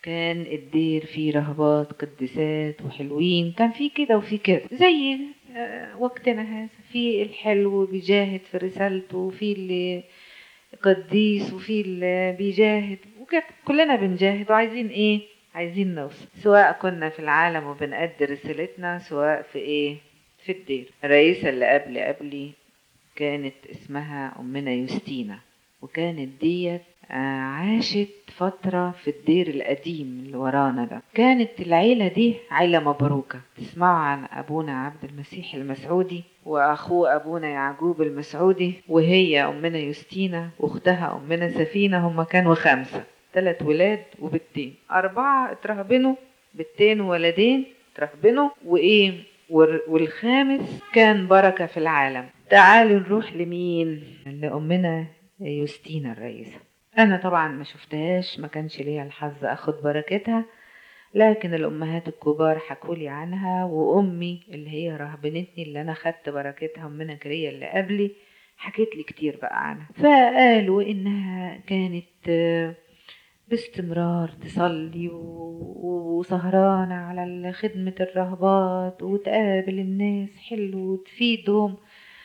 كان الدير فيه رهبات قديسات وحلوين كان في كده وفي كده زي آه، وقتنا هذا في الحلو بيجاهد في رسالته وفي اللي قديس وفي اللي بيجاهد وكده كلنا بنجاهد وعايزين ايه عايزين نوصل سواء كنا في العالم وبنأدي رسالتنا سواء في ايه في الدير الرئيسة اللي قبل قبلي كانت اسمها أمنا يوستينا وكانت ديت آه، عاشت فترة في الدير القديم اللي ورانا ده كانت العيلة دي عيلة مبروكة تسمعوا عن أبونا عبد المسيح المسعودي وأخوه أبونا يعقوب المسعودي وهي أمنا يوستينا وأختها أمنا سفينة هم كانوا خمسة ثلاث ولاد وبنتين أربعة اترهبنوا بنتين وولدين اترهبنوا وإيه وال- والخامس كان بركة في العالم تعالوا نروح لمين لأمنا يوستينا الرئيسة أنا طبعا ما شفتهاش ما كانش ليا الحظ أخد بركتها لكن الأمهات الكبار حكولي عنها وأمي اللي هي رهبنتني اللي أنا خدت بركتها أمنا كرية اللي قبلي حكيت لي كتير بقى عنها فقالوا إنها كانت آه، باستمرار تصلي و- وسهرانة على خدمة الرهبات وتقابل الناس حلو وتفيدهم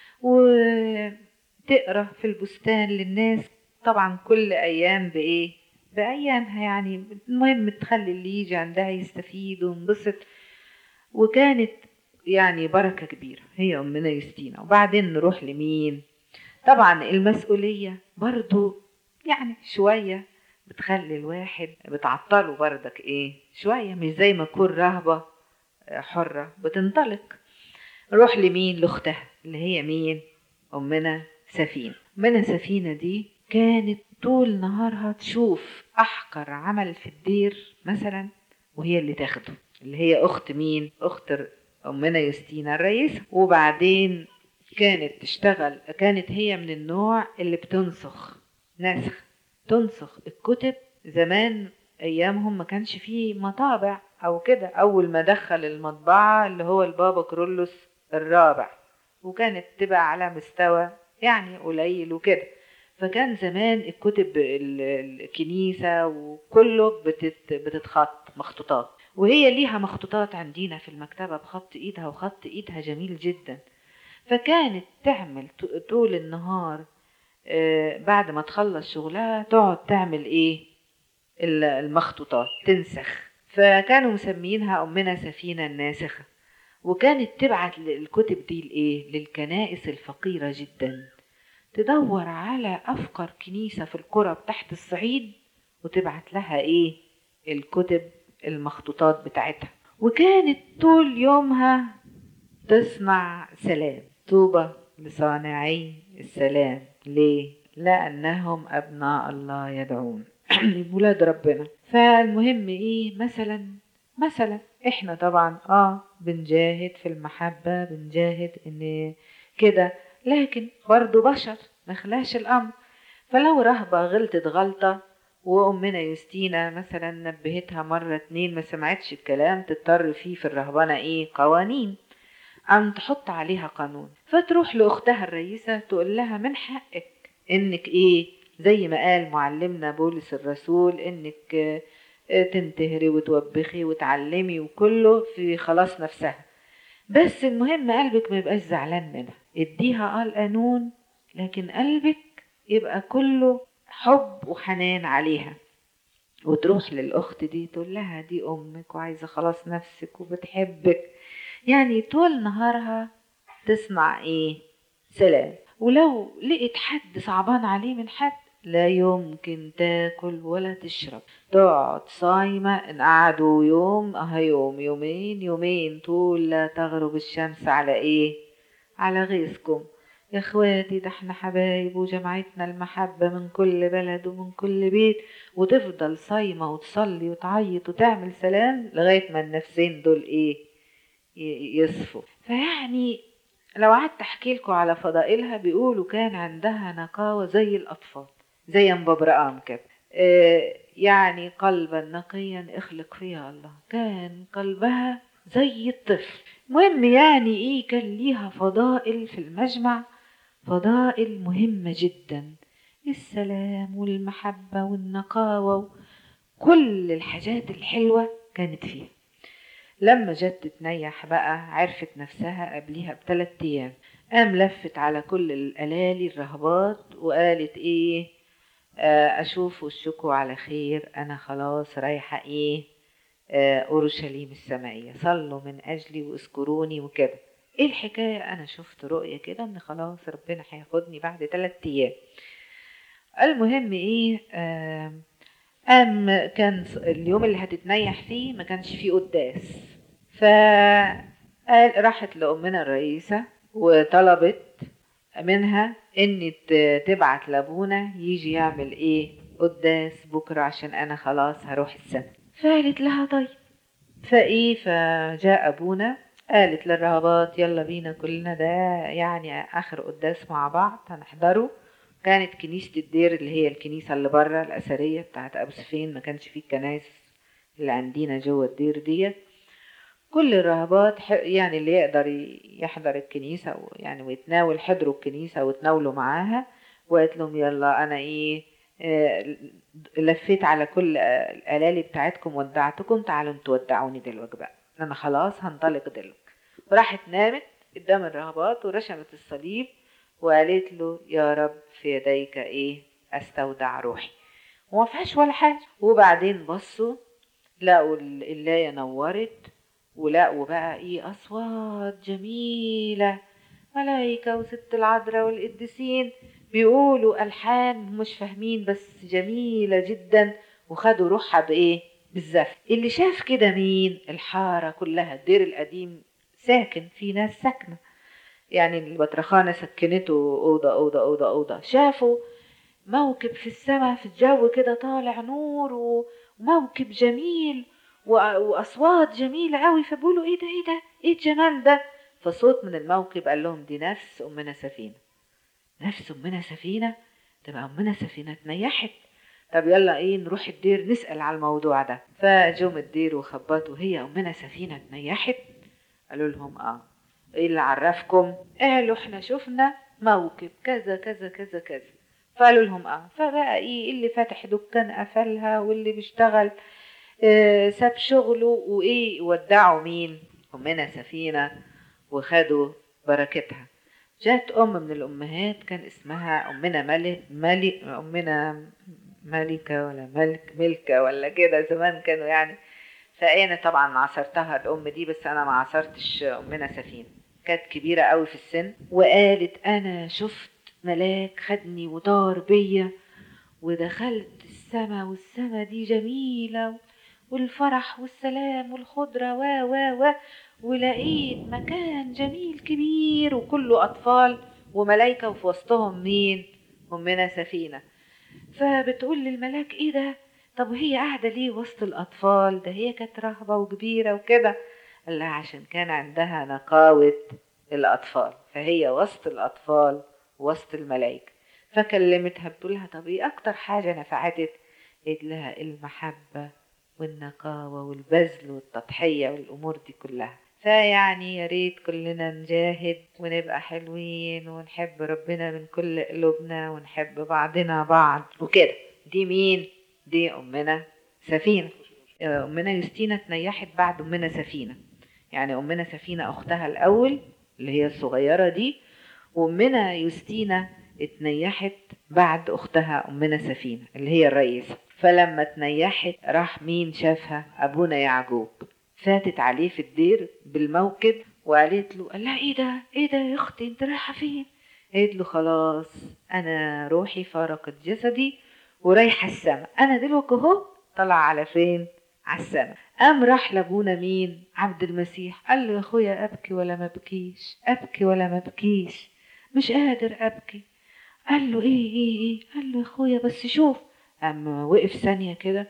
وتقرا في البستان للناس طبعا كل ايام بايه بايامها يعني المهم تخلي اللي يجي عندها يستفيد وينبسط وكانت يعني بركه كبيره هي امنا يوستينا وبعدين نروح لمين طبعا المسؤوليه برضو يعني شويه بتخلي الواحد بتعطله بردك ايه شويه مش زي ما تكون رهبه حره بتنطلق نروح لمين لاختها اللي هي مين امنا سفينه امنا سفينه دي كانت طول نهارها تشوف احقر عمل في الدير مثلا وهي اللي تاخده اللي هي اخت مين اخت امنا يوستينا الرئيسه وبعدين كانت تشتغل كانت هي من النوع اللي بتنسخ نسخ تنسخ الكتب زمان ايامهم ما كانش فيه مطابع او كده اول ما دخل المطبعه اللي هو البابا كرولوس الرابع وكانت تبقى على مستوى يعني قليل وكده فكان زمان الكتب ال- الكنيسة وكله بتت بتتخط مخطوطات وهي ليها مخطوطات عندنا في المكتبة بخط ايدها وخط ايدها جميل جدا فكانت تعمل ط- طول النهار آه، بعد ما تخلص شغلها تقعد تعمل ايه ال- المخطوطات تنسخ فكانوا مسمينها أمنا سفينة الناسخة وكانت تبعت الكتب دي لإيه؟ للكنائس الفقيرة جدا تدور على أفقر كنيسة في القرى تحت الصعيد وتبعت لها إيه؟ الكتب المخطوطات بتاعتها وكانت طول يومها تصنع سلام طوبى لصانعي السلام ليه؟ لأنهم أبناء الله يدعون ولاد ربنا فالمهم إيه مثلا مثلا إحنا طبعا آه بنجاهد في المحبة بنجاهد إن كده لكن برضو بشر مخلاش الأمر فلو رهبة غلطت غلطة وأمنا يوستينا مثلا نبهتها مرة اتنين ما سمعتش الكلام تضطر فيه في الرهبنة إيه قوانين أم تحط عليها قانون فتروح لأختها الرئيسة تقول لها من حقك إنك إيه زي ما قال معلمنا بولس الرسول إنك آه، تنتهري وتوبخي وتعلمي وكله في خلاص نفسها بس المهم قلبك ما يبقاش زعلان منها اديها اه القانون لكن قلبك يبقى كله حب وحنان عليها وتروح للأخت دي تقول لها دي أمك وعايزة خلاص نفسك وبتحبك يعني طول نهارها تصنع ايه سلام ولو لقيت حد صعبان عليه من حد لا يمكن تاكل ولا تشرب تقعد صايمة إن قعدوا يوم اه يوم يومين يومين طول لا تغرب الشمس على ايه على غيظكم يا اخواتي ده احنا حبايب وجمعتنا المحبة من كل بلد ومن كل بيت وتفضل صايمة وتصلي وتعيط وتعمل سلام لغاية ما النفسين دول ايه ي- يصفوا فيعني لو قعدت احكي لكم على فضائلها بيقولوا كان عندها نقاوة زي الأطفال زي أم ببرقام كده آه، يعني قلبا نقيا اخلق فيها الله كان قلبها زي الطفل المهم يعني ايه كان ليها فضائل في المجمع فضائل مهمة جدا السلام والمحبة والنقاوة كل الحاجات الحلوة كانت فيها لما جت تتنيح بقى عرفت نفسها قبليها بثلاث ايام قام لفت على كل الالالي الرهبات وقالت ايه آه، اشوف وشكوا على خير انا خلاص رايحه ايه آه، اورشليم السمائيه صلوا من اجلي واذكروني وكده ايه الحكايه انا شفت رؤيه كده ان خلاص ربنا هياخدني بعد ثلاث ايام المهم ايه آه، قام كان اليوم اللي هتتنيح فيه ما كانش فيه قداس فقال راحت لأمنا الرئيسة وطلبت منها ان ت- تبعت لابونا يجي يعمل ايه قداس بكرة عشان انا خلاص هروح السنة فقالت لها طيب فايه فجاء ابونا قالت للرهبات يلا بينا كلنا ده يعني اخر قداس مع بعض هنحضره كانت كنيسة الدير اللي هي الكنيسة اللي بره الأثرية بتاعت أبو سفين ما كانش فيه الكنايس اللي عندنا جوه الدير ديت كل الرهبات ح- يعني اللي يقدر ي- يحضر الكنيسة و- يعني ويتناول حضروا الكنيسة وتناولوا معاها وقالت لهم يلا أنا إيه آه، لفيت على كل آه، الألالي بتاعتكم ودعتكم تعالوا انتوا ودعوني دلوقتي بقى أنا خلاص هنطلق دلوقتي وراحت نامت قدام الرهبات ورشمت الصليب وقالت له يا رب في يديك ايه استودع روحي وما فيهاش ولا حاجه وبعدين بصوا لقوا ال- اللايه نورت ولقوا بقى ايه اصوات جميله ملايكه وست العذراء والقديسين بيقولوا الحان مش فاهمين بس جميله جدا وخدوا روحها بايه بالزفت اللي شاف كده مين الحاره كلها الدير القديم ساكن في ناس ساكنه يعني البطرخانة سكنته أوضة أوضة أوضة أوضة شافوا موكب في السماء في الجو كده طالع نور و- وموكب جميل و- وأصوات جميلة قوي فبيقولوا إيه ده إيه ده إيه الجمال ده فصوت من الموكب قال لهم دي نفس أمنا سفينة نفس أمنا سفينة تبقى أمنا سفينة اتنيحت طب يلا ايه نروح الدير نسأل على الموضوع ده فجم الدير وخبطوا هي أمنا سفينة اتنيحت قالوا لهم اه ايه اللي عرفكم قالوا احنا شفنا موكب كذا كذا كذا كذا فقالوا لهم اه فبقى ايه اللي فاتح دكان قفلها واللي بيشتغل آه ساب شغله وايه ودعوا مين امنا سفينة وخدوا بركتها جات ام من الامهات كان اسمها امنا ملك ملك امنا ملكة ولا ملك ملكة ولا كده زمان كانوا يعني فانا طبعا عصرتها الام دي بس انا ما عصرتش امنا سفينة كانت كبيرة قوي في السن وقالت انا شفت ملاك خدني ودار بيا ودخلت السما والسما دي جميلة والفرح والسلام والخضرة و و و ولقيت مكان جميل كبير وكله أطفال وملايكة وفي وسطهم مين؟ أمنا سفينة فبتقول للملاك إيه ده؟ طب وهي قاعدة ليه وسط الأطفال؟ ده هي كانت رهبة وكبيرة وكده قال لها عشان كان عندها نقاوة الأطفال فهي وسط الأطفال وسط الملائكة فكلمتها بتقول لها طب ايه أكتر حاجة نفعتك؟ قالت لها المحبة والنقاوة والبذل والتضحية والأمور دي كلها فيعني يا ريت كلنا نجاهد ونبقى حلوين ونحب ربنا من كل قلوبنا ونحب بعضنا بعض وكده دي مين؟ دي أمنا سفينة أمنا يوستينا تنيحت بعد أمنا سفينة يعني أمنا سفينة أختها الأول اللي هي الصغيرة دي وأمنا يوستينا اتنيحت بعد أختها أمنا سفينة اللي هي الرئيسة فلما اتنيحت راح مين شافها أبونا يعقوب فاتت عليه في الدير بالموكب وقالت له قال لها ايه ده ايه ده يا اختي انت رايحه فين قالت له خلاص انا روحي فارقت جسدي ورايحه السما انا دلوقتي اهو طلع على فين على السما قام راح لابونا مين عبد المسيح قال له يا اخويا ابكي ولا ما بكيش ابكي ولا ما بكيش مش قادر ابكي قال له ايه ايه ايه قال له يا اخويا بس شوف قام وقف ثانيه كده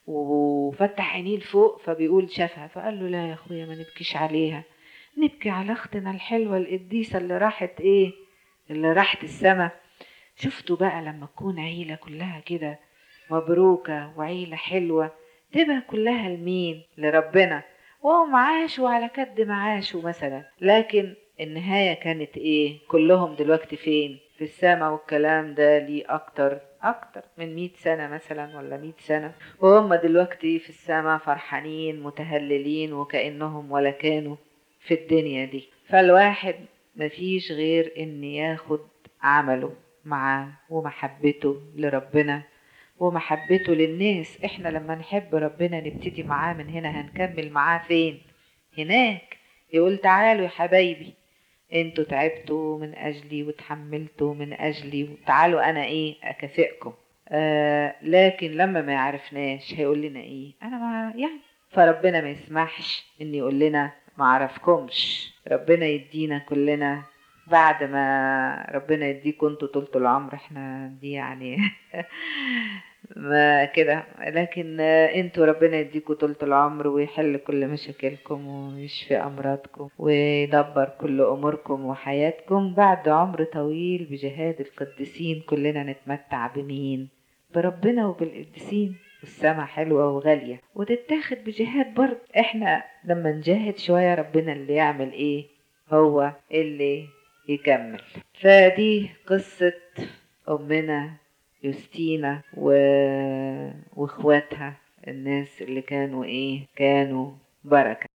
وفتح عينيه لفوق فبيقول شافها فقال له لا يا اخويا ما نبكيش عليها نبكي على اختنا الحلوه القديسه اللي راحت ايه اللي راحت السما شفتوا بقى لما تكون عيله كلها كده مبروكه وعيله حلوه تبقى كلها لمين لربنا وهم عاشوا على كد ما عاشوا مثلا لكن النهايه كانت ايه كلهم دلوقتي فين في السما والكلام ده ليه اكتر اكتر من مئة سنة مثلا ولا مئة سنة وهم دلوقتي في السماء فرحانين متهللين وكأنهم ولا كانوا في الدنيا دي فالواحد مفيش غير ان ياخد عمله معاه ومحبته لربنا ومحبته للناس احنا لما نحب ربنا نبتدي معاه من هنا هنكمل معاه فين هناك يقول تعالوا يا حبايبي انتوا تعبتوا من اجلي وتحملتوا من اجلي وتعالوا انا ايه اكافئكم آه لكن لما ما يعرفناش هيقول لنا ايه انا ما يعني فربنا ما يسمحش ان يقول لنا ما عرفكمش ربنا يدينا كلنا بعد ما ربنا يديكم انتوا طولة العمر احنا دي يعني ما كده لكن انتوا ربنا يديكم طولة العمر ويحل كل مشاكلكم ويشفي امراضكم ويدبر كل اموركم وحياتكم بعد عمر طويل بجهاد القديسين كلنا نتمتع بمين بربنا وبالقديسين والسما حلوة وغالية وتتاخد بجهاد برضه احنا لما نجاهد شوية ربنا اللي يعمل ايه هو اللي يكمل فدي قصة أمنا يوستينا و... واخواتها الناس اللي كانوا ايه كانوا بركة